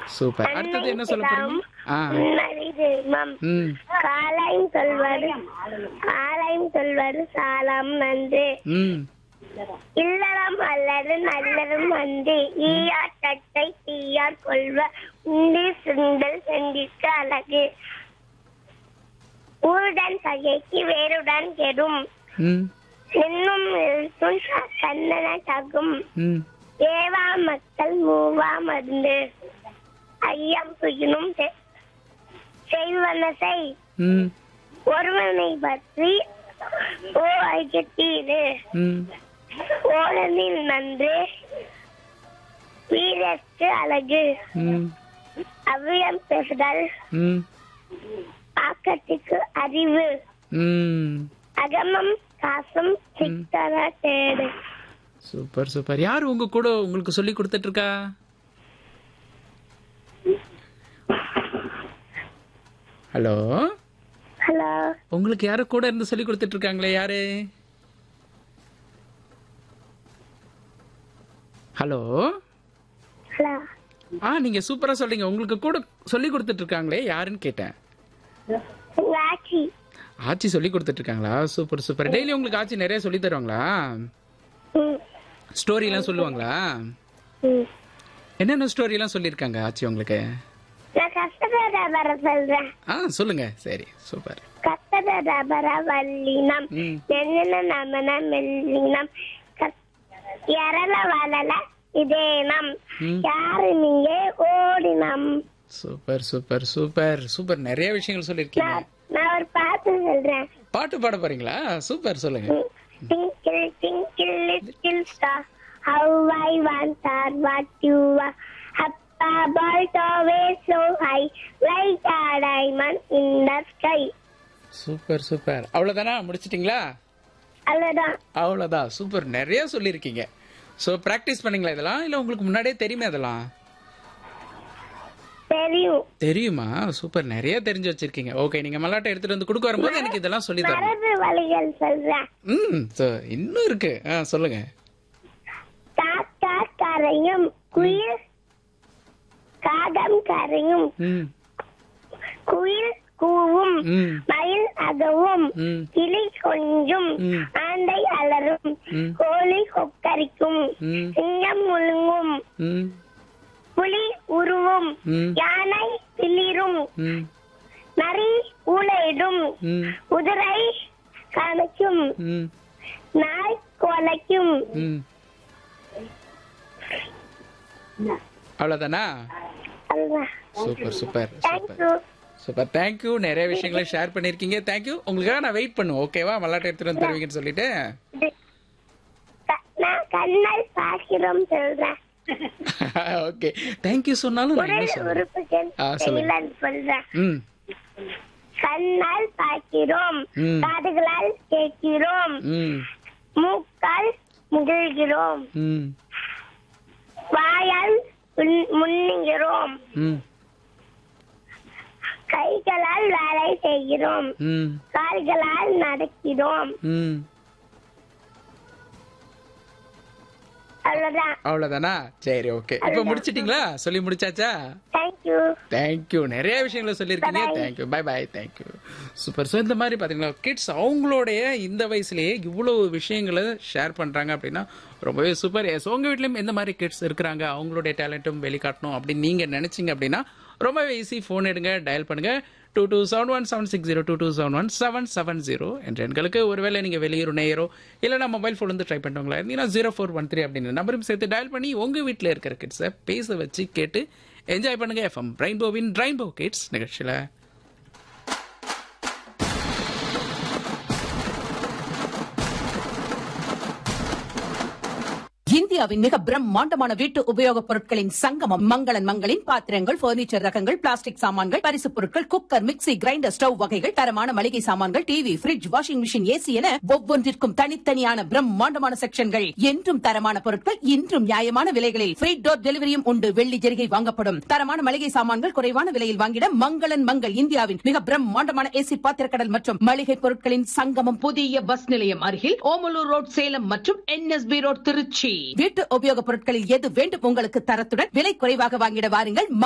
Super அடுத்தது என்ன சொல்ல போறீங்க ஆ தெய்வம் ம் காலையும் சொல்வது காலையும் சொல்வது சாலம் நன்று ம் இல்லறம் அல்லது நல்லதும் அன்று ஈயார் தட்டை தீயார் கொள்வ உண்டி சுண்டல் சென்றிற்கு அழகு ஊருடன் பகைக்கு வேருடன் கெடும் ம் இன்னும் எழுத்தும் கண்ணன தகும் ம் ஏவா மக்கள் மூவா மருந்து ஐயம் துயினும் செ- செய்வன செய் ம் ஒருவனை பற்றி ஓ ஐயத்தீரு ம் ஓடனில் நன்று வீரத்து அழகு ம் அவ்வியம் பெறுதல் ம் ஆக்கத்துக்கு அறிவு ம் அகமம் காசும் சித்தன தேடு சூப்பர் சூப்பர் யார் உங்க கூட உங்களுக்கு சொல்லி கொடுத்துட்டு இருக்கா ஹலோ ஹலோ உங்களுக்கு யாரு கூட இருந்து சொல்லி கொடுத்துட்டு இருக்காங்களே யாரு ஹலோ ஹலோ ஆ நீங்க சூப்பரா சொல்றீங்க உங்களுக்கு கூட சொல்லி கொடுத்துட்டு இருக்காங்களே யாருன்னு கேட்டேன் உங்க ஆச்சி ஆச்சி சொல்லி கொடுத்துட்டு இருக்காங்களா சூப்பர் சூப்பர் டெய்லி உங்களுக்கு ஆச்சி நிறைய சொல்லி தருவாங்களா ம் ஸ்டோரி எல்லாம் சொல்லுவாங்களா ம் என்னென்ன ஸ்டோரி எல்லாம் சொல்லியிருக்காங்க ஆச்சி உங்களுக்கு நான் கஷ்டப்பட வர சொல்றேன் ஆ சொல்லுங்க சரி சூப்பர் கத்தட ரபர வல்லினம் ம் என்னென்ன நமன மெல்லினம் எரல வளல இதேனம் ம். யாரு நீங்க ஓடினம் சூப்பர் சூப்பர் சூப்பர் சூப்பர் நிறைய விஷயங்கள் சொல்லியிருக்கீங்க நான் நான் ஒரு பாட்டு சொல்றேன் பாட்டு பாட போறீங்களா சூப்பர் சொல்லுங்க Tinkle, tinkle, little star, how I want are what you are. Up above always so high, like a diamond in the sky. Super super அவ்வளவுதானா முடிச்சிட்டீங்களா அவ்வளவுதான் அவ்வளவுதான் சூப்பர் நிறைய சொல்லியிருக்கீங்க ஸோ ப்ராக்டிஸ் பண்ணீங்களா இதெல்லாம் இல்லை உங்களுக்கு முன்னாடியே தெரியுமே அதெல்லாம் தெரியும் தெரியுமா சூப்பர் நிறைய தெரிஞ்சு வச்சிருக்கீங்க ஓகே நீங்க மல்லாட்டை எடுத்துட்டு வந்து கொடுக்க வரும்போது எனக்கு இதெல்லாம் சொல்லி தரணும் மரபு வழிகள் சொல்றேன் ம் so இன்னும் இருக்கு ஆ சொல்லுங்க காக்கா கரையும் குயில் காகம் கரையும் ம் குயில் கூவும் ம் மயில் அகவும் ம் கிளி கொஞ்சும் ம். ஆண்டை அலரும் ம். கோழி கொக்கரிக்கும் ம் சிங்கம் முழுங்கும் ம் புலி உருவும் ம் யானை பிளிரும் ம் நரி ஊழையிடும் ம் குதிரை கணக்கும் ம் நாய் கொலைக்கும் ம் அவ்வளோதானா halwa super super super thank you super thank you நிறைய விஷயங்களை ஷேர் பண்ணியிருக்கீங்க தேங்க்யூ உங்களுக்காக நான் வெயிட் பண்ணுவேன் ஓகேவா மல்லாட்டை எடுத்துட்டு வந்து தருவீங்கன்னு சொல்லிட்டு நான் கண்ணால் பார்க்கிறோம் சொல்றேன் ஓகே தேங்க்யூ சொன்னாலும் நான் உடல் என்ன சொல்றேன் உறுப்புகள் ஆ, சொல்லுங்க. செயலன் சொல்றேன் ம் கண்ணால் பார்க்கிறோம் ம். காதுகளால் கேட்கிறோம் ம் மூக்கால் முகிழ்கிறோம் ம் வாயால் உண்- முன்னுகிறோம் ம் கைகளால் வேலை செய்கிறோம் ம் கால்களால் நடக்கிறோம் ம் அவ்வளவுதான் அவ்வளோதானா சரி ஓகே இப்போ முடிச்சிட்டீங்களா சொல்லி முடிச்சாச்சா தேங்க்யூ தேங்க்யூ நிறைய விஷயங்களை சொல்லியிருக்கீங்க thank you bye bye thank you super so இந்த மாதிரி பார்த்தீங்களா கிட்ஸ் அவங்களுடைய இந்த வயசுலயே இவ்வளோ விஷயங்களை ஷேர் பண்ணுறாங்க அப்படின்னா ரொம்பவே சூப்பர் எஸ் உங்கள் வீட்லேயும் எந்த மாதிரி கிட்ஸ் இருக்கிறாங்க அவங்களுடைய டேலண்ட்டும் வெளிக்காட்டணும் அப்படின்னு நீங்கள் நினச்சிங்க அப்படின்னா ரொம்பவே ஈஸி ஃபோன் எடுங்க டயல் பண்ணுங்க two two seven one seven six zero two two seven one seven seven zero என்ற எண்களுக்கு ஒருவேளை நீங்கள் வெளியூர் நேயரோ இல்லைனா மொபைல் ஃபோன் வந்து ட்ரை பண்ணுறவங்களா இருந்தீங்கன்னா ஜீரோ ஃபோர் ஒன் த்ரீ அப்படின்னு நம்பரும் சேர்த்து டயல் பண்ணி உங்கள் வீட்டில் இருக்கிற கிட்ஸை பேச வச்சு கேட்டு என்ஜாய் பண்ணுங்க எஃப்எம் ரெயின்போவின் ரெயின்போ கிட்ஸ் நிகழ்ச்சியில் இந்தியாவின் மிக பிரம்மாண்டமான வீட்டு உபயோகப் பொருட்களின் சங்கமம் மங்களன் மங்களின் பாத்திரங்கள் பர்னிச்சர் ரகங்கள் பிளாஸ்டிக் சாமான்கள் பரிசுப் பொருட்கள் குக்கர் மிக்ஸி கிரைண்டர் ஸ்டவ் வகைகள் தரமான மளிகை சாமான்கள் TV fridge washing machine AC என ஒவ்வொன்றிற்கும் தனித்தனியான பிரம்மாண்டமான செக்ஷன்கள் என்றும் தரமான பொருட்கள் இன்றும் நியாயமான விலைகளில் ஃப்ரீ டோர் டெலிவரியும் உண்டு வெள்ளி ஜெரிகை வாங்கப்படும் தரமான மளிகை சாமான்கள் குறைவான விலையில் வாங்கிட மங்களன் மங்கள் இந்தியாவின் மிக பிரம்மாண்டமான ஏசி பாத்திரக்கடல் மற்றும் மளிகை பொருட்களின் சங்கமம் புதிய பஸ் நிலையம் அருகில் ஓமலூர் ரோட் சேலம் மற்றும் என்எஸ்பி ரோட் திருச்சி வீட்டு உபயோகப் பொருட்களில் எது வேண்டும் உங்களுக்கு தரத்துடன் விலை குறைவாக வாங்கிட வாருங்கள்